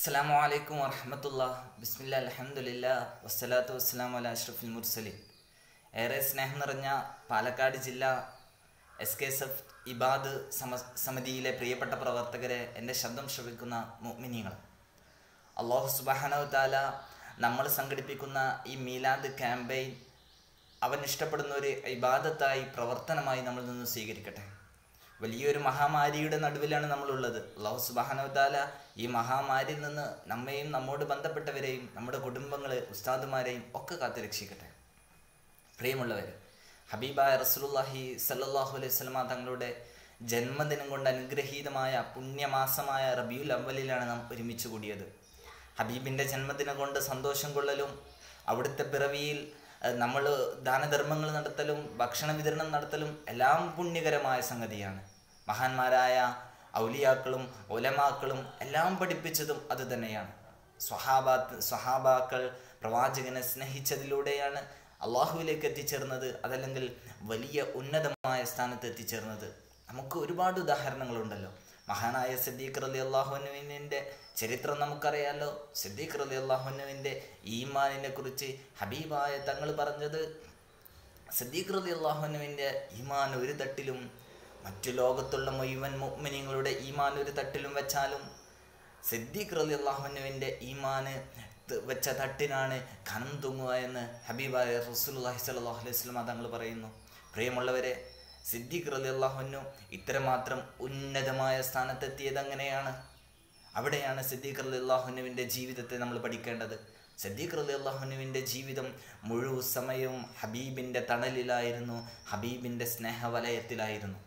അസ്സാം വലൈക്കും വറഹമത്തുള്ള ബിസ്മില്ല അലഹമുല്ല വസ്സലാത്തു വസ്സലാം അല അഷ്റഫുൽ മുർസലിൻ ഏറെ സ്നേഹം നിറഞ്ഞ പാലക്കാട് ജില്ല എസ് കെ എസ് എഫ് ഇബാദ് സമ സമിതിയിലെ പ്രിയപ്പെട്ട പ്രവർത്തകരെ എൻ്റെ ശബ്ദം ശ്രവിക്കുന്ന മുഅ്മിനീങ്ങൾ അള്ളാഹു സുബാനവ് താല നമ്മൾ സംഘടിപ്പിക്കുന്ന ഈ മീലാദ് ക്യാമ്പയിൻ അവൻ ഇഷ്ടപ്പെടുന്ന ഒരു ഇബാദത്തായി പ്രവർത്തനമായി നമ്മൾ നിന്ന് സ്വീകരിക്കട്ടെ വലിയൊരു മഹാമാരിയുടെ നടുവിലാണ് നമ്മളുള്ളത് അള്ളാഹു സുബാനവതാല ഈ മഹാമാരിയിൽ നിന്ന് നമ്മയും നമ്മോട് ബന്ധപ്പെട്ടവരെയും നമ്മുടെ കുടുംബങ്ങളെ ഉസ്താദുമാരെയും ഒക്കെ കാത്തു രക്ഷിക്കട്ടെ പ്രിയമുള്ളവർ ഹബീബായ റസൂലുള്ളാഹി സല്ലല്ലാഹു അലൈഹി വസല്ലമ തങ്ങളുടെ ജന്മദിനം കൊണ്ട് അനുഗ്രഹീതമായ പുണ്യമാസമായ റബിയുൽ അവലിലാണ് നാം ഒരുമിച്ച് കൂടിയത് ഹബീബിൻ്റെ ജന്മദിനം കൊണ്ട് സന്തോഷം കൊള്ളലും അവിടുത്തെ പിറവിയിൽ നമ്മൾ ദാനധർമ്മങ്ങൾ നടത്തലും ഭക്ഷണ വിതരണം നടത്തലും എല്ലാം പുണ്യകരമായ സംഗതിയാണ് മഹാന്മാരായ ഔലിയാക്കളും ഒലമാക്കളും എല്ലാം പഠിപ്പിച്ചതും അത് തന്നെയാണ് സ്വഹാബാത്ത് സ്വഹാബാക്കൾ പ്രവാചകനെ സ്നേഹിച്ചതിലൂടെയാണ് അള്ളാഹുവിലേക്ക് എത്തിച്ചേർന്നത് അതല്ലെങ്കിൽ വലിയ ഉന്നതമായ സ്ഥാനത്ത് എത്തിച്ചേർന്നത് നമുക്ക് ഒരുപാട് ഉദാഹരണങ്ങളുണ്ടല്ലോ മഹാനായ സിദ്ദീഖ് റലി അള്ളാഹുനുവിൻ്റെ ചരിത്രം നമുക്കറിയാലോ സിദ്ദീഖ് റലി അള്ളാഹുനുവിൻ്റെ ഈമാനിനെ കുറിച്ച് ഹബീബായ തങ്ങൾ പറഞ്ഞത് സിദ്ദീഖ് റലി അള്ളാഹുനുവിൻ്റെ ഈമാൻ ഒരു തട്ടിലും മറ്റു ലോകത്തുള്ള മുഴുവൻ മുഅ്മിനീങ്ങളുടെ ഈമാൻ ഒരു തട്ടിലും വെച്ചാലും സിദ്ദീഖ് റലി അള്ളാഹുനുവിൻ്റെ ഈമാന് വെച്ച തട്ടിനാണ് കനം തൂങ്ങുക എന്ന് ഹബീബായ റസൂലുള്ളാഹി സ്വല്ലല്ലാഹു അലൈഹി വസല്ലം തങ്ങൾ പറയുന്നു പ്രിയമുള്ളവരെ സിദ്ദീഖ് റലി അള്ളാഹുനു ഇത്രമാത്രം ഉന്നതമായ സ്ഥാനത്തെത്തിയത് അങ്ങനെയാണ് അവിടെയാണ് സിദ്ദീഖ് റലി അള്ളാഹുനുവിൻ്റെ ജീവിതത്തെ നമ്മൾ പഠിക്കേണ്ടത് സിദ്ദീഖ് റലി അള്ളാഹുനുവിൻ്റെ ജീവിതം മുഴുവൻ സമയവും ഹബീബിൻ്റെ തണലിലായിരുന്നു ഹബീബിൻ്റെ സ്നേഹവലയത്തിലായിരുന്നു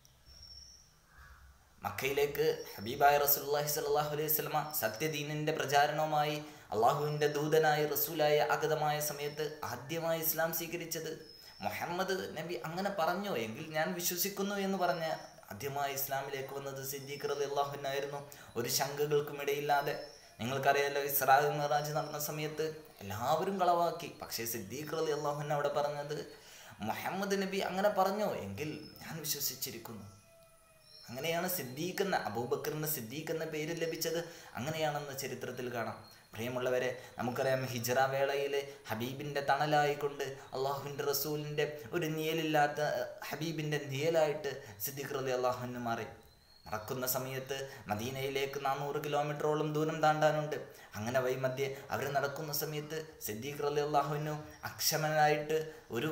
മക്കയിലേക്ക് ഹബീബായ റസൂലുള്ളാഹി സ്വല്ലല്ലാഹു അലൈഹി വസല്ലമ സത്യദീനിൻ്റെ പ്രചാരണവുമായി അള്ളാഹുവിൻ്റെ ദൂതനായ റസൂലായ അഗതമായ സമയത്ത് ആദ്യമായി ഇസ്ലാം സ്വീകരിച്ചത് മുഹമ്മദ് നബി അങ്ങനെ പറഞ്ഞോ എങ്കിൽ ഞാൻ വിശ്വസിക്കുന്നു എന്ന് പറഞ്ഞ് ആദ്യമായി ഇസ്ലാമിലേക്ക് വന്നത് സിദ്ദീഖ് റലി അള്ളാഹുനായിരുന്നു ഒരു ശങ്കകൾക്കും ഇടയില്ലാതെ നിങ്ങൾക്കറിയാലോ ഇസ്രാൽ മിറാജ് നടന്ന സമയത്ത് എല്ലാവരും കളവാക്കി പക്ഷേ സിദ്ദീഖ് റലി അള്ളാഹുന അവിടെ പറഞ്ഞത് മുഹമ്മദ് നബി അങ്ങനെ പറഞ്ഞോ എങ്കിൽ ഞാൻ വിശ്വസിച്ചിരിക്കുന്നു അങ്ങനെയാണ് സിദ്ദീഖ് എന്ന അബൂബക്കറിന് സിദ്ദീഖ് എന്ന പേര് ലഭിച്ചത് അങ്ങനെയാണെന്ന് ചരിത്രത്തിൽ കാണാം പ്രിയമുള്ളവരെ നമുക്കറിയാം ഹിജറ വേളയിൽ ഹബീബിൻ്റെ തണലായിക്കൊണ്ട് അള്ളാഹുവിൻ്റെ റസൂലിൻ്റെ ഒരു നിയലില്ലാത്ത ഹബീബിൻ്റെ നിയലായിട്ട് സിദ്ദീഖ് റലി അള്ളാഹുവിന് മാറി നടക്കുന്ന സമയത്ത് മദീനയിലേക്ക് നാനൂറ് കിലോമീറ്ററോളം ദൂരം താണ്ടാനുണ്ട് അങ്ങനെ വൈമധ്യേ അവർ നടക്കുന്ന സമയത്ത് സിദ്ദീഖ് റലി അള്ളാഹുവിനു അക്ഷമനായിട്ട് ഒരു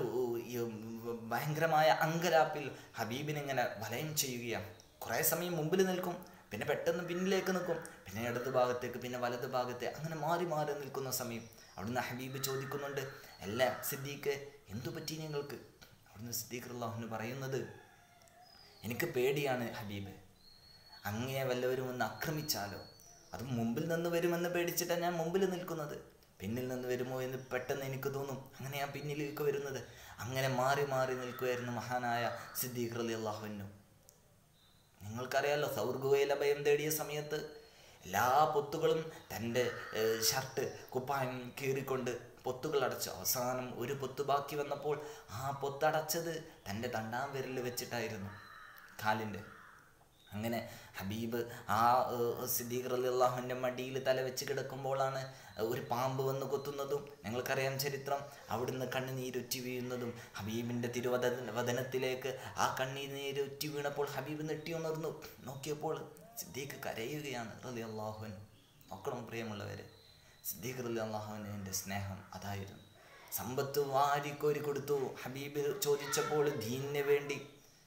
ഭയങ്കരമായ അങ്കലാപ്പിൽ ഹബീബിനിങ്ങനെ വലയം ചെയ്യുകയാണ് കുറേ സമയം മുമ്പിൽ നിൽക്കും പിന്നെ പെട്ടെന്ന് പിന്നിലേക്ക് നിൽക്കും പിന്നെ ഇടത് ഭാഗത്തേക്ക് പിന്നെ വലത് ഭാഗത്തെ അങ്ങനെ മാറി മാറി നിൽക്കുന്ന സമയം അവിടുന്ന് ഹബീബ് ചോദിക്കുന്നുണ്ട് അല്ല സിദ്ദീഖ് എന്തു പറ്റി നിങ്ങൾക്ക് അവിടുന്ന് സിദ്ദീഖ് അള്ളാഹുന് പറയുന്നത് എനിക്ക് പേടിയാണ് ഹബീബ് അങ്ങേ വല്ലവരും ഒന്ന് ആക്രമിച്ചാലോ അത് മുമ്പിൽ നിന്ന് വരുമെന്ന് പേടിച്ചിട്ടാണ് ഞാൻ മുമ്പിൽ നിൽക്കുന്നത് പിന്നിൽ നിന്ന് വരുമോ എന്ന് പെട്ടെന്ന് എനിക്ക് തോന്നും അങ്ങനെ ഞാൻ പിന്നിലേക്ക് വരുന്നത് അങ്ങനെ മാറി മാറി നിൽക്കുമായിരുന്നു മഹാനായ സിദ്ദീഖ് അലി അള്ളാഹുവിനും നിങ്ങൾക്കറിയാലോ സൗർഗുവയിലെ ഭയം തേടിയ സമയത്ത് എല്ലാ പൊത്തുകളും തൻ്റെ ഷർട്ട് കുപ്പായം കീറിക്കൊണ്ട് പൊത്തുകൾ അടച്ചു അവസാനം ഒരു പൊത്ത് ബാക്കി വന്നപ്പോൾ ആ പൊത്തടച്ചത് തൻ്റെ തണ്ടാം വിരൽ വെച്ചിട്ടായിരുന്നു കാലിൻ്റെ അങ്ങനെ ഹബീബ് ആ സിദ്ദീഖ് റലി അള്ളാഹുവിൻ്റെ മടിയിൽ തല വെച്ച് കിടക്കുമ്പോഴാണ് ഒരു പാമ്പ് വന്ന് കൊത്തുന്നതും നിങ്ങൾക്കറിയാം ചരിത്രം അവിടുന്ന് കണ്ണുനീരൊറ്റി വീഴുന്നതും ഹബീബിൻ്റെ തിരുവത വദനത്തിലേക്ക് ആ കണ്ണീരൊറ്റി വീണപ്പോൾ ഹബീബ് നെട്ടി ഉണർന്നു നോക്കിയപ്പോൾ സിദ്ദീഖ് കരയുകയാണ് റലി അള്ളാഹുൻ നോക്കണം പ്രിയമുള്ളവർ സിദ്ദീഖ് റലി അള്ളാഹുവിൻ്റെ സ്നേഹം അതായിരുന്നു സമ്പത്ത് വാരിക്കോരി കൊടുത്തു ഹബീബ് ചോദിച്ചപ്പോൾ ദീനിന് വേണ്ടി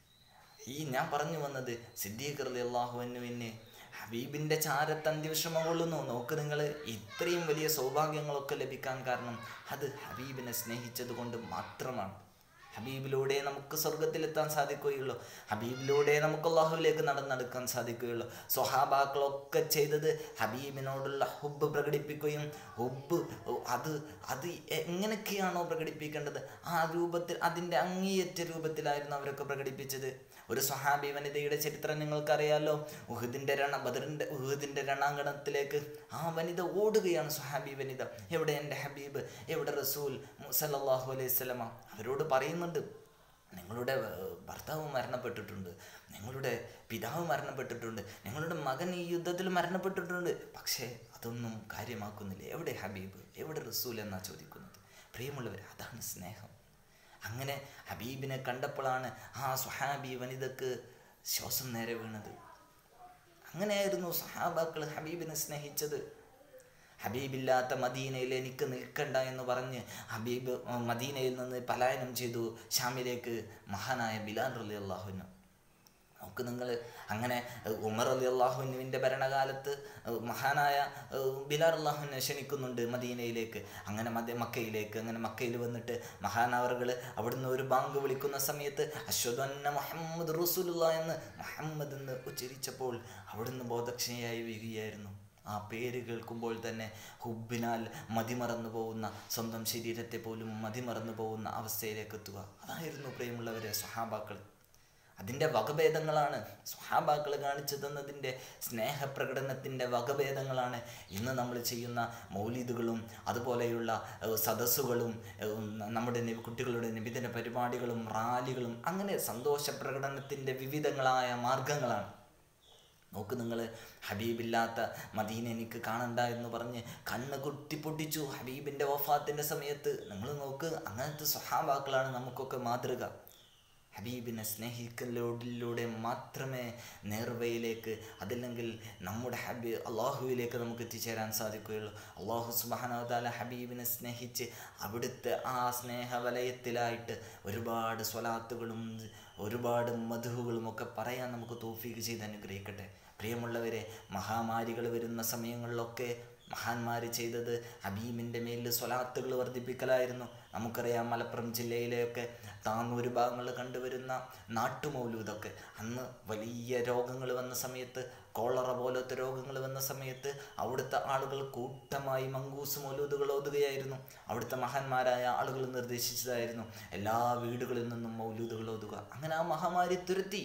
ഈ ഞാൻ പറഞ്ഞു വന്നത് സിദ്ദീഖ് റലി അള്ളാഹുവിനുവിനെ ഹബീബിൻ്റെ ചാരത്ത് അന്ത്യവിഷമം കൊള്ളുന്നു നോക്ക് നിങ്ങൾ ഇത്രയും വലിയ സൗഭാഗ്യങ്ങളൊക്കെ ലഭിക്കാൻ കാരണം അത് ഹബീബിനെ സ്നേഹിച്ചത് കൊണ്ട് മാത്രമാണ് ഹബീബിലൂടെ നമുക്ക് സ്വർഗത്തിലെത്താൻ സാധിക്കുകയുള്ളൂ ഹബീബിലൂടെ നമുക്ക് അള്ളാഹുവിലേക്ക് നടന്നെടുക്കാൻ സാധിക്കുകയുള്ളൂ സ്വഹാബാക്കളൊക്കെ ചെയ്തത് ഹബീബിനോടുള്ള ഹുബ് പ്രകടിപ്പിക്കുകയും ഹുബ് അത് അത് എങ്ങനെയൊക്കെയാണോ പ്രകടിപ്പിക്കേണ്ടത് ആ രൂപത്തിൽ അതിൻ്റെ അങ്ങേയറ്റ രൂപത്തിലായിരുന്നു അവരൊക്കെ പ്രകടിപ്പിച്ചത് ഒരു സ്വഹാബി വനിതയുടെ ചരിത്രം നിങ്ങൾക്കറിയാലോ ഉഹുദിൻ്റെ രണ ബദറിൻ്റെ ഉഹുദിൻ്റെ രണാങ്കണത്തിലേക്ക് ആ വനിത ഓടുകയാണ് സ്വഹാബി വനിത എവിടെ എൻ്റെ ഹബീബ് എവിടെ റസൂൽ സല്ലല്ലാഹു അലൈഹി സ്വലമ അവരോട് പറയുന്നുണ്ട് ഞങ്ങളുടെ ഏർ, ഭർത്താവ് മരണപ്പെട്ടിട്ടുണ്ട് ഞങ്ങളുടെ പിതാവ് മരണപ്പെട്ടിട്ടുണ്ട് ഞങ്ങളുടെ മകൻ ഈ യുദ്ധത്തിൽ മരണപ്പെട്ടിട്ടുണ്ട് പക്ഷേ അതൊന്നും കാര്യമാക്കുന്നില്ല എവിടെ ഹബീബ് എവിടെ റസൂൽ എന്നാ ചോദിക്കുന്നത് പ്രിയമുള്ളവർ അതാണ് സ്നേഹം അങ്ങനെ ഹബീബിനെ കണ്ടപ്പോഴാണ് ആ സുഹാബി വനിതക്ക് ശ്വാസം നേരെ വീണത് അങ്ങനെയായിരുന്നു സഹാബാക്കൾ ഹബീബിനെ സ്നേഹിച്ചത് ഹബീബില്ലാത്ത മദീനയിൽ എനിക്ക് നിൽക്കണ്ട എന്ന് പറഞ്ഞ് ഹബീബ് ഉം, മദീനയിൽ നിന്ന് പലായനം ചെയ്തു ഷാമിലേക്ക് മഹാനായ ബിലാൽ റലി അള്ളാഹുനു നോക്ക് നിങ്ങൾ അങ്ങനെ ഏഹ്, ഉമർ അലി അള്ളാഹുവിൻ്റെ ഭരണകാലത്ത് ഏഹ്, മഹാനായ ഏഹ്, ബിലാൽ അള്ളാഹുവിനെ ക്ഷണിക്കുന്നുണ്ട് മദീനയിലേക്ക് അങ്ങനെ മദ മക്കയിലേക്ക് അങ്ങനെ മക്കയിൽ വന്നിട്ട് മഹാനവറുകൾ അവിടുന്ന് ഒരു ബാങ്ക് വിളിക്കുന്ന സമയത്ത് അശ്വദ് അന്ന മുഹമ്മദ് റസൂലുള്ള എന്ന് മുഹമ്മദ് എന്ന് ഉച്ചരിച്ചപ്പോൾ അവിടുന്ന് ബോധക്ഷയായി വീഴുകയായിരുന്നു ആ പേര് കേൾക്കുമ്പോൾ തന്നെ ഹുബിനാൽ മതിമറന്നു പോകുന്ന സ്വന്തം ശരീരത്തെ പോലും മതിമറന്നു പോകുന്ന അവസ്ഥയിലേക്ക് എത്തുക അതായിരുന്നു പ്രിയമുള്ളവരെ സ്വഹാബാക്കൾ അതിൻ്റെ വകഭേദങ്ങളാണ് സ്വഹാബാക്കൾ കാണിച്ചു തന്നതിൻ്റെ സ്നേഹപ്രകടനത്തിൻ്റെ വകഭേദങ്ങളാണ് ഇന്ന് നമ്മൾ ചെയ്യുന്ന മൗലിദുകളും അതുപോലെയുള്ള ഏഹ്, സദസ്സുകളും ഏഹ്, നമ്മുടെ നി- കുട്ടികളുടെ നിബിധന പരിപാടികളും റാലികളും അങ്ങനെ സന്തോഷ പ്രകടനത്തിൻ്റെ വിവിധങ്ങളായ മാർഗങ്ങളാണ് നോക്ക് നിങ്ങൾ ഹബീബില്ലാത്ത മദീന എനിക്ക് കാണണ്ട എന്ന് പറഞ്ഞ് കണ്ണ് കുട്ടി പൊട്ടിച്ചു ഹബീബിൻ്റെ വഫാത്തിൻ്റെ സമയത്ത് നിങ്ങൾ നോക്ക് അങ്ങനത്തെ സ്വഹാബാക്കളാണ് നമുക്കൊക്കെ മാതൃക ഹബീബിനെ സ്നേഹിക്കലോടിലൂടെ മാത്രമേ നേർവയിലേക്ക് അതല്ലെങ്കിൽ നമ്മുടെ ഹബീ അള്ളാഹുവിലേക്ക് നമുക്ക് എത്തിച്ചേരാൻ സാധിക്കുകയുള്ളൂ അള്ളാഹു സുബാനവതാല ഹബീബിനെ സ്നേഹിച്ച് അവിടുത്തെ ആ സ്നേഹവലയത്തിലായിട്ട് ഒരുപാട് സ്വലാത്തുകളും ഒരുപാട് മധുഹുകളും ഒക്കെ പറയാൻ നമുക്ക് തോഫീക്ക് ചെയ്ത് അനുഗ്രഹിക്കട്ടെ പ്രിയമുള്ളവരെ മഹാമാരികൾ വരുന്ന സമയങ്ങളിലൊക്കെ മഹാന്മാർ ചെയ്തത് ഹബീബിൻ്റെ മേലിൽ സ്വലാത്തുകൾ വർദ്ധിപ്പിക്കലായിരുന്നു നമുക്കറിയാം മലപ്പുറം ജില്ലയിലെയൊക്കെ താന്നൂർ ഭാഗങ്ങളിൽ കണ്ടുവരുന്ന നാട്ടുമൗലൂദൊക്കെ അന്ന് വലിയ രോഗങ്ങൾ വന്ന സമയത്ത് കോളറ പോലത്തെ രോഗങ്ങൾ വന്ന സമയത്ത് അവിടുത്തെ ആളുകൾ കൂട്ടമായി മങ്കൂസ് മൗലൂദുകൾ ഓതുകയായിരുന്നു അവിടുത്തെ മഹാന്മാരായ ആളുകൾ നിർദ്ദേശിച്ചതായിരുന്നു എല്ലാ വീടുകളിൽ നിന്നും മൗലൂദുകൾ ഓതുക അങ്ങനെ ആ മഹാമാരി തുരത്തി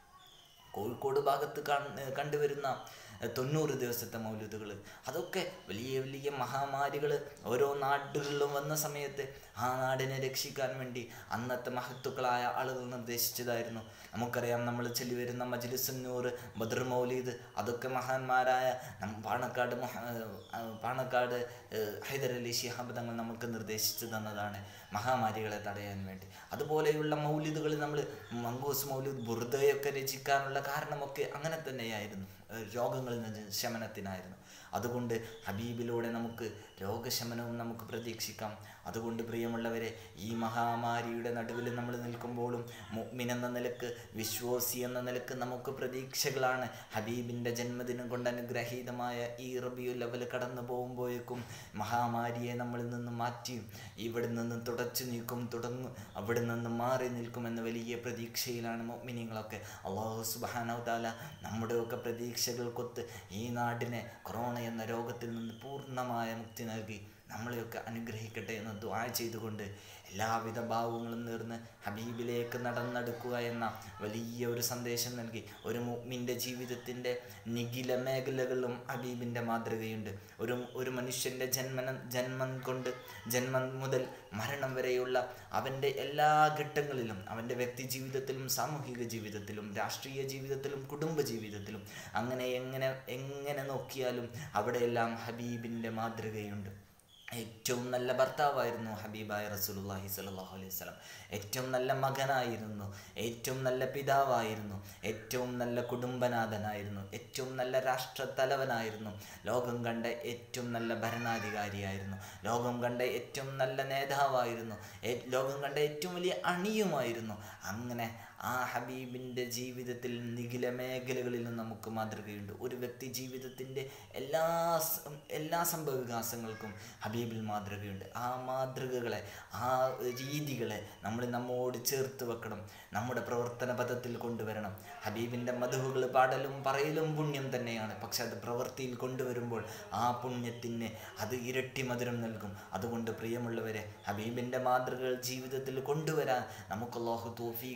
കോഴിക്കോട് ഭാഗത്ത് കാണ് കണ്ടുവരുന്ന എഹ്, തൊണ്ണൂറ് ദിവസത്തെ മൗലൂദുകൾ അതൊക്കെ വലിയ വലിയ മഹാമാരികൾ ഓരോ നാടുകളിലും വന്ന സമയത്ത് ആ നാടിനെ രക്ഷിക്കാൻ വേണ്ടി അന്നത്തെ മഹത്തുക്കളായ ആളുകൾ നിർദ്ദേശിച്ചതായിരുന്നു നമുക്കറിയാം നമ്മൾ ചൊല്ലി വരുന്ന മജ്ലിസുന്നൂർ ബദർ മൗലീദ് അതൊക്കെ മഹാന്മാരായ നം- പാണക്കാട് മൊഹ- ഏഹ്, പാണക്കാട് ഏഹ്, ഹൈദരലി ശിഹാബ് തങ്ങൾ നമുക്ക് നിർദ്ദേശിച്ചു തന്നതാണ് മഹാമാരികളെ തടയാൻ വേണ്ടി അതുപോലെയുള്ള മൗലിദുകൾ നമ്മൾ മങ്കൂസ് മൗലിദ് ബുർദയൊക്കെ രചിക്കാനുള്ള കാരണമൊക്കെ അങ്ങനെ തന്നെയായിരുന്നു ഏഹ് രോഗങ്ങളിൽ നിന്ന് ശമനത്തിനായിരുന്നു അതുകൊണ്ട് ഹബീബിലൂടെ നമുക്ക് രോഗശമനവും നമുക്ക് പ്രതീക്ഷിക്കാം അതുകൊണ്ട് പ്രിയമുള്ളവരെ ഈ മഹാമാരിയുടെ നടുവിൽ നമ്മൾ നിൽക്കുമ്പോഴും മുഅ്മിൻ എന്ന നിലക്ക് വിശ്വാസി എന്ന നിലക്ക് നമുക്ക് പ്രതീക്ഷകളാണ് ഹബീബിൻ്റെ ജന്മദിനം കൊണ്ട് അനുഗ്രഹീതമായ ഈ റബിയു ലെവൽ കടന്നു പോകുമ്പോഴേക്കും മഹാമാരിയെ നമ്മളിൽ നിന്ന് മാറ്റി ഇവിടെ നിന്ന് തുടച്ചു നീക്കും തുടങ്ങും അവിടെ നിന്ന് മാറി നിൽക്കുമെന്ന വലിയ പ്രതീക്ഷയിലാണ് മുഅ്മിനീങ്ങളൊക്കെ അള്ളാഹു സുബ്ഹാനഹു തആല നമ്മുടെയൊക്കെ പ്രതീക്ഷകൾക്കൊത്ത് ഈ നാടിനെ കൊറോണ എന്ന രോഗത്തിൽ നിന്ന് പൂർണ്ണമായ മുക്തി നൽകി നമ്മളെയൊക്കെ അനുഗ്രഹിക്കട്ടെ എന്ന് ദുആ ചെയ്തുകൊണ്ട് എല്ലാവിധ ഭാവങ്ങളും നേർന്ന് ഹബീബിലേക്ക് നടന്നെടുക്കുക എന്ന വലിയ ഒരു സന്ദേശം നൽകി ഒരു മുഅ്മിൻ്റെ ജീവിതത്തിൻ്റെ നിഖില മേഖലകളിലും ഹബീബിൻ്റെ മാതൃകയുണ്ട് ഒരു ഒരു മനുഷ്യൻ്റെ ജന്മനം ജന്മം കൊണ്ട് ജന്മം മുതൽ മരണം വരെയുള്ള അവൻ്റെ എല്ലാ ഘട്ടങ്ങളിലും അവൻ്റെ വ്യക്തി ജീവിതത്തിലും സാമൂഹിക ജീവിതത്തിലും രാഷ്ട്രീയ ജീവിതത്തിലും കുടുംബ ജീവിതത്തിലും അങ്ങനെ എങ്ങനെ എങ്ങനെ നോക്കിയാലും അവിടെയെല്ലാം ഹബീബിൻ്റെ മാതൃകയുണ്ട് ഏറ്റവും നല്ല ഭർത്താവായിരുന്നു ഹബീബായ റസൂലുള്ളാഹി സ്വല്ലല്ലാഹു അലൈഹി വസല്ലം ഏറ്റവും നല്ല മകനായിരുന്നു ഏറ്റവും നല്ല പിതാവായിരുന്നു ഏറ്റവും നല്ല കുടുംബനാഥനായിരുന്നു ഏറ്റവും നല്ല രാഷ്ട്രത്തലവനായിരുന്നു ലോകം കണ്ട ഏറ്റവും നല്ല ഭരണാധികാരിയായിരുന്നു ലോകം കണ്ട ഏറ്റവും നല്ല നേതാവായിരുന്നു ഏ- ലോകം കണ്ട ഏറ്റവും വലിയ അണിയുമായിരുന്നു അങ്ങനെ ആ ഹബീബിൻ്റെ ജീവിതത്തിൽ നിഖില മേഖലകളിലും നമുക്ക് മാതൃകയുണ്ട് ഒരു വ്യക്തി ജീവിതത്തിൻ്റെ എല്ലാ സ- എല്ലാ സംഭവവികാസങ്ങൾക്കും ഹബീബിൽ മാതൃകയുണ്ട് ആ മാതൃകകളെ ആ രീതികളെ നമ്മൾ നമ്മോട് ചേർത്ത് വെക്കണം നമ്മുടെ പ്രവർത്തന പദത്തിൽ കൊണ്ടുവരണം ഹബീബിൻ്റെ മധുവുകൾ പാടലും പറയലും പുണ്യം തന്നെയാണ് പക്ഷെ അത് പ്രവൃത്തിയിൽ കൊണ്ടുവരുമ്പോൾ ആ പുണ്യത്തിന് അത് ഇരട്ടി മധുരം നൽകും അതുകൊണ്ട് പ്രിയമുള്ളവരെ ഹബീബിൻ്റെ മാതൃകകൾ ജീവിതത്തിൽ കൊണ്ടുവരാൻ നമുക്ക് അല്ലാഹു തോഫീക്ക് ചെയ്ത്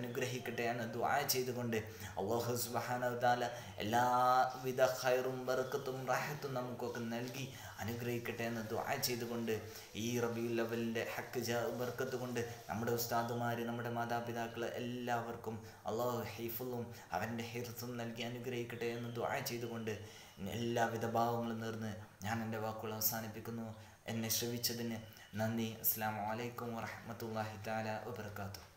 അനുഗ്രഹിക്കട്ടെ എന്ന് ദുആ ചെയ്തുകൊണ്ട് അള്ളാഹു സുബ്ഹാനഹു വതആല എല്ലാവിധ ഖൈറും ബർക്കത്തും റാഹത്തും നമുക്കൊക്കെ നൽകി അനുഗ്രഹിക്കട്ടെ എന്ന് ദുആ ചെയ്തുകൊണ്ട് ഈ റബിയുൽ ലവലിൻ്റെ ഹക്ക് ജ ബർക്കത്ത് കൊണ്ട് നമ്മുടെ ഉസ്താദുമാർ നമ്മുടെ മാതാപിതാക്കൾ എല്ലാവർക്കും അള്ളാഹു ഹൈഫുള്ളും അവൻ്റെ ഹിർസും നൽകി അനുഗ്രഹിക്കട്ടെ എന്ന് ദുആ ചെയ്തുകൊണ്ട് എല്ലാവിധ ഭാവങ്ങളും നേർന്ന് ഞാൻ എൻ്റെ വാക്കുകൾ അവസാനിപ്പിക്കുന്നു എന്നെ ശ്രവിച്ചതിന് നന്ദി അസ്സാം വലൈക്കും വറഹമത്തല്ലാഹി താല വബർക്കാത്തു